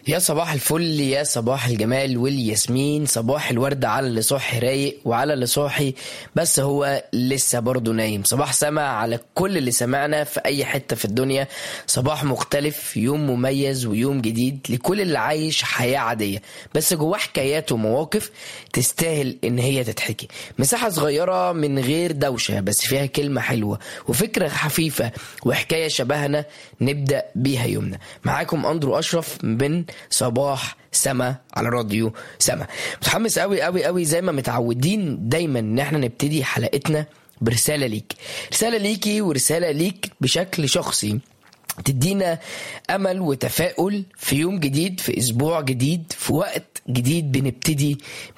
يا صباح الفل يا صباح الجمال والياسمين صباح الورد على اللي صاحي رايق وعلى اللي صاحي بس هو لسه برضه نايم صباح سما على كل اللي سمعنا في اي حتة في الدنيا صباح مختلف يوم مميز ويوم جديد لكل اللي عايش حياة عادية بس جواه حكايات ومواقف تستاهل ان هي تتحكي مساحة صغيرة من غير دوشة بس فيها كلمة حلوة وفكرة خفيفة وحكاية شبهنا نبدأ بيها يومنا معاكم أندرو أشرف من صباح سما على راديو سما متحمس قوي قوي قوي زي ما متعودين دايما ان احنا نبتدي حلقتنا برسالة ليك رسالة ليكي ورسالة ليك بشكل شخصي تدينا امل وتفاؤل في يوم جديد في اسبوع جديد في وقت جديد بنبتدي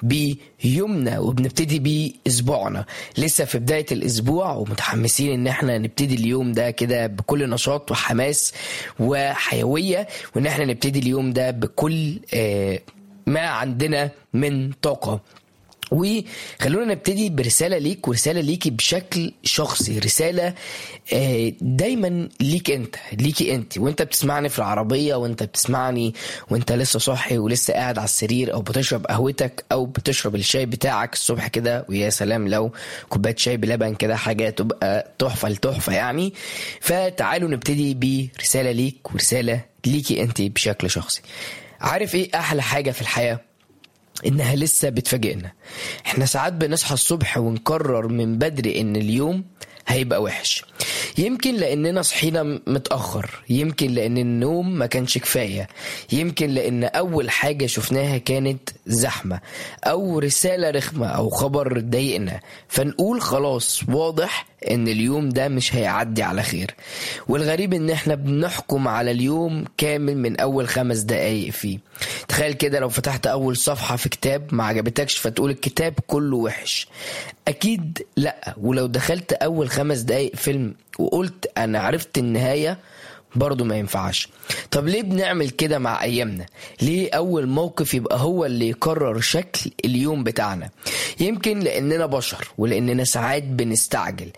بيومنا وبنبتدي بيه اسبوعنا لسه في بدايه الاسبوع ومتحمسين ان احنا نبتدي اليوم ده كده بكل نشاط وحماس وحيويه وان احنا نبتدي اليوم ده بكل آه ما عندنا من طاقه وخلونا نبتدي برسالة ليك ورسالة ليكي بشكل شخصي رسالة آه، دايما ليك انت ليكي انت وانت بتسمعني في العربية وانت بتسمعني وانت لسه صاحي ولسه قاعد على السرير او بتشرب قهوتك او بتشرب الشاي بتاعك الصبح كده ويا سلام لو كوباية شاي بلبن كده حاجة تبقى تحفة لتحفة يعني فتعالوا نبتدي برسالة ليك ورسالة ليكي انت بشكل شخصي عارف ايه احلى حاجة في الحياة انها لسه بتفاجئنا احنا ساعات بنصحى الصبح ونقرر من بدري ان اليوم هيبقى وحش يمكن لاننا صحينا متاخر يمكن لان النوم ما كانش كفايه يمكن لان اول حاجه شفناها كانت زحمه او رساله رخمه او خبر ضايقنا فنقول خلاص واضح ان اليوم ده مش هيعدي على خير والغريب ان احنا بنحكم على اليوم كامل من اول خمس دقايق فيه تخيل كده لو فتحت اول صفحة في كتاب ما عجبتكش فتقول الكتاب كله وحش اكيد لا ولو دخلت اول خمس دقايق فيلم وقلت انا عرفت النهاية برضه ما ينفعش طب ليه بنعمل كده مع ايامنا ليه اول موقف يبقى هو اللي يقرر شكل اليوم بتاعنا يمكن لاننا بشر ولاننا ساعات بنستعجل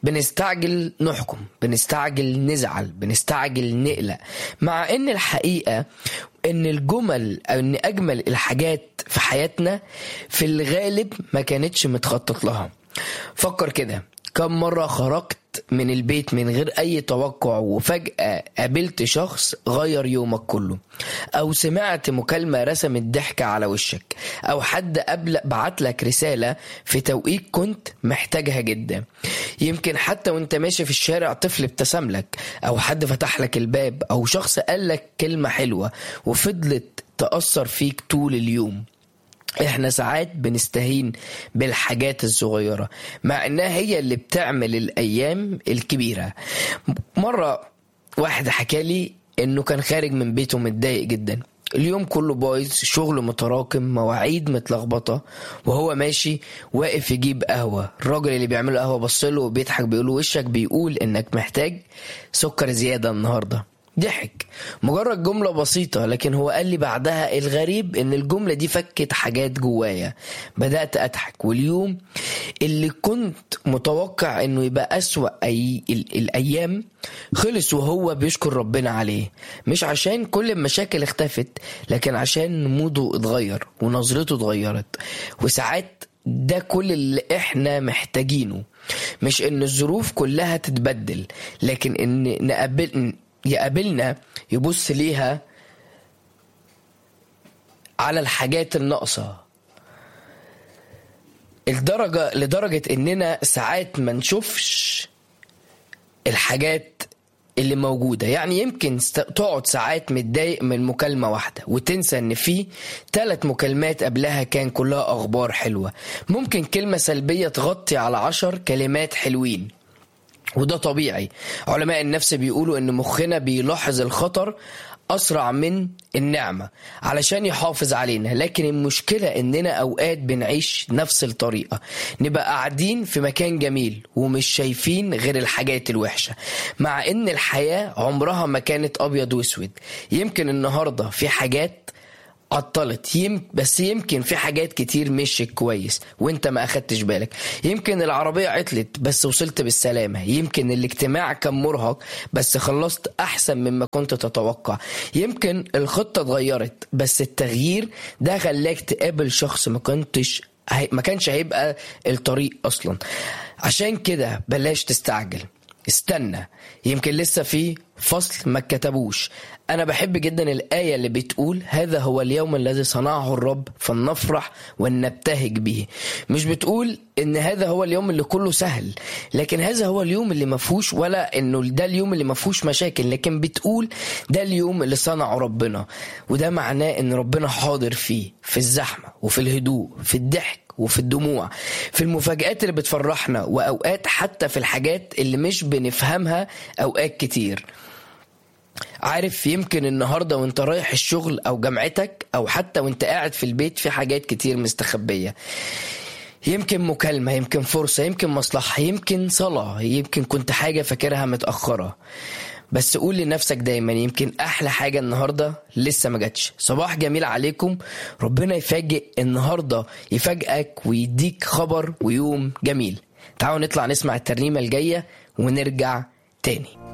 بنستعجل نحكم بنستعجل نزعل بنستعجل نقلق مع ان الحقيقة ان الجمل او ان اجمل الحاجات في حياتنا في الغالب ما كانتش متخطط لها فكر كده كم مرة خرجت من البيت من غير أي توقع وفجأة قابلت شخص غير يومك كله أو سمعت مكالمة رسمت ضحكة على وشك أو حد قبل بعت لك رسالة في توقيت كنت محتاجها جدا يمكن حتى وانت ماشي في الشارع طفل ابتسم لك أو حد فتح لك الباب أو شخص قال لك كلمة حلوة وفضلت تأثر فيك طول اليوم احنا ساعات بنستهين بالحاجات الصغيرة مع انها هي اللي بتعمل الايام الكبيرة مرة واحد حكى لي انه كان خارج من بيته متضايق جدا اليوم كله بايظ شغل متراكم مواعيد متلخبطه وهو ماشي واقف يجيب قهوه الراجل اللي بيعمل قهوه بصله وبيضحك بيقول وشك بيقول انك محتاج سكر زياده النهارده ضحك مجرد جملة بسيطة لكن هو قال لي بعدها الغريب ان الجملة دي فكت حاجات جوايا بدأت أضحك واليوم اللي كنت متوقع انه يبقى أسوأ أي ال- الأيام خلص وهو بيشكر ربنا عليه مش عشان كل المشاكل اختفت لكن عشان موده اتغير ونظرته اتغيرت وساعات ده كل اللي احنا محتاجينه مش ان الظروف كلها تتبدل لكن ان نقابل يقابلنا يبص ليها على الحاجات الناقصة الدرجة لدرجة اننا ساعات ما نشوفش الحاجات اللي موجودة يعني يمكن است- تقعد ساعات متضايق من مكالمة واحدة وتنسى ان في ثلاث مكالمات قبلها كان كلها اخبار حلوة ممكن كلمة سلبية تغطي على عشر كلمات حلوين وده طبيعي علماء النفس بيقولوا ان مخنا بيلاحظ الخطر اسرع من النعمه علشان يحافظ علينا لكن المشكله اننا اوقات بنعيش نفس الطريقه نبقى قاعدين في مكان جميل ومش شايفين غير الحاجات الوحشه مع ان الحياه عمرها ما كانت ابيض واسود يمكن النهارده في حاجات عطلت يم بس يمكن في حاجات كتير مشيت كويس وانت ما اخدتش بالك يمكن العربية عطلت بس وصلت بالسلامة يمكن الاجتماع كان مرهق بس خلصت احسن مما كنت تتوقع يمكن الخطة اتغيرت بس التغيير ده خلاك تقابل شخص ما كنتش هي- ما كانش هيبقى الطريق اصلا عشان كده بلاش تستعجل استنى يمكن لسه في فصل ما كتبوش انا بحب جدا الايه اللي بتقول هذا هو اليوم الذي صنعه الرب فلنفرح ونبتهج به مش بتقول ان هذا هو اليوم اللي كله سهل لكن هذا هو اليوم اللي ما فيهوش ولا انه ده اليوم اللي ما فيهوش مشاكل لكن بتقول ده اليوم اللي صنعه ربنا وده معناه ان ربنا حاضر فيه في الزحمه وفي الهدوء في الضحك وفي الدموع في المفاجآت اللي بتفرحنا وأوقات حتى في الحاجات اللي مش بنفهمها أوقات كتير عارف يمكن النهارده وانت رايح الشغل او جامعتك او حتى وانت قاعد في البيت في حاجات كتير مستخبيه يمكن مكالمة يمكن فرصة يمكن مصلحة يمكن صلاة يمكن كنت حاجة فاكرها متأخرة بس قول لنفسك دايما يمكن أحلى حاجة النهاردة لسه ما جاتش صباح جميل عليكم ربنا يفاجئ النهاردة يفاجئك ويديك خبر ويوم جميل تعالوا نطلع نسمع الترنيمة الجاية ونرجع تاني